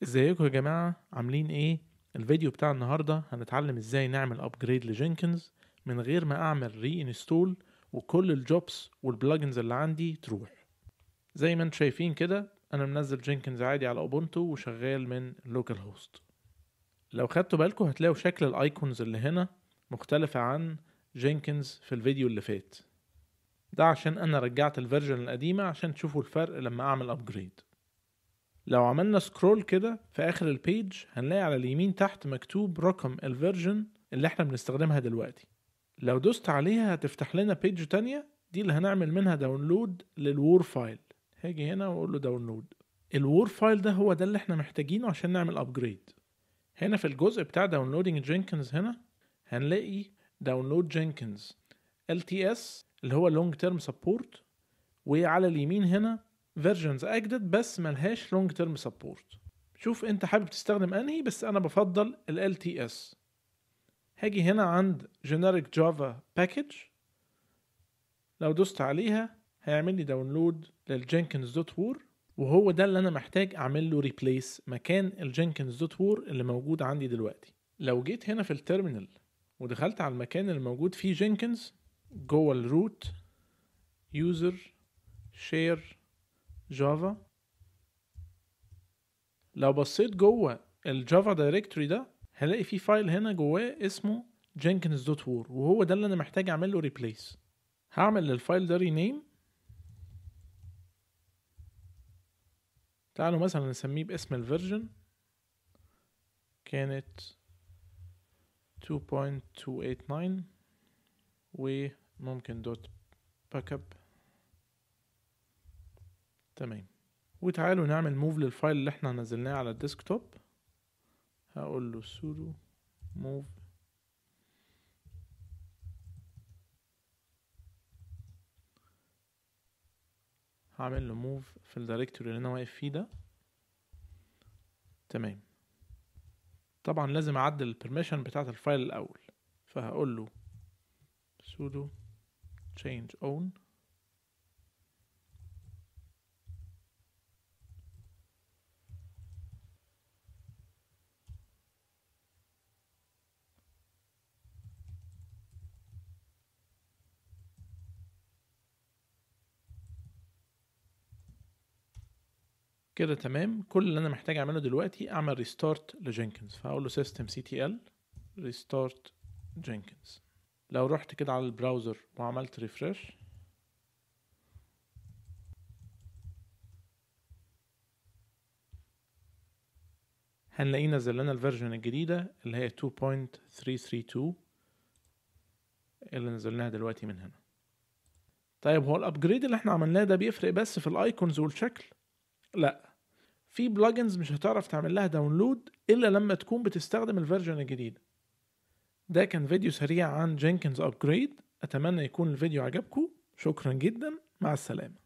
ازيكم يا جماعة عاملين ايه؟ الفيديو بتاع النهاردة هنتعلم ازاي نعمل ابجريد لجينكنز من غير ما اعمل ري انستول وكل الجوبس والبلجنز اللي عندي تروح زي ما انتم شايفين كده انا منزل جينكنز عادي على اوبونتو وشغال من لوكال هوست لو خدتوا بالكم هتلاقوا شكل الايكونز اللي هنا مختلفة عن جينكنز في الفيديو اللي فات ده عشان انا رجعت الفيرجن القديمة عشان تشوفوا الفرق لما اعمل ابجريد لو عملنا سكرول كده في اخر البيج هنلاقي على اليمين تحت مكتوب رقم الفيرجن اللي احنا بنستخدمها دلوقتي لو دوست عليها هتفتح لنا بيج تانية دي اللي هنعمل منها داونلود للوور فايل هاجي هنا واقول له داونلود الوور فايل ده هو ده اللي احنا محتاجينه عشان نعمل ابجريد هنا في الجزء بتاع داونلودنج جينكنز هنا هنلاقي داونلود جينكنز LTS اللي هو لونج تيرم سبورت وعلى اليمين هنا فيرجنز اجدد بس ملهاش لونج تيرم سبورت شوف انت حابب تستخدم انهي بس انا بفضل ال LTS هاجي هنا عند generic جافا باكج لو دوست عليها هيعمل لي داونلود للجينكنز دوت وور وهو ده اللي انا محتاج اعمل له ريبليس مكان الجينكنز دوت وور اللي موجود عندي دلوقتي لو جيت هنا في التيرمينال ودخلت على المكان اللي موجود فيه جينكنز جوه الروت يوزر شير جافا لو بصيت جوه الجافا دايركتوري ده هلاقي في فايل هنا جواه اسمه jenkins دوت وور وهو ده اللي انا محتاج اعمل له ريبليس هعمل للفايل ده رينيم تعالوا مثلا نسميه باسم الفيرجن كانت 2.289 وممكن دوت باك اب تمام وتعالوا نعمل موف للفايل اللي احنا نزلناه على الديسكتوب هقول له sudo move هعمل له موف في الدايركتوري اللي انا واقف فيه ده تمام طبعا لازم اعدل البرميشن بتاعت الفايل الاول فهقول له sudo change own كده تمام كل اللي انا محتاج اعمله دلوقتي اعمل ريستارت لجينكنز فهقول له system ctl restart jenkins لو رحت كده على البراوزر وعملت ريفرش هنلاقيه نزل لنا الفيرجن الجديدة اللي هي 2.332 اللي نزلناها دلوقتي من هنا طيب هو الابجريد اللي احنا عملناه ده بيفرق بس في الايكونز والشكل لا في بلجنز مش هتعرف تعمل لها داونلود الا لما تكون بتستخدم الفيرجن الجديد ده كان فيديو سريع عن جينكنز ابجريد اتمنى يكون الفيديو عجبكم شكرا جدا مع السلامه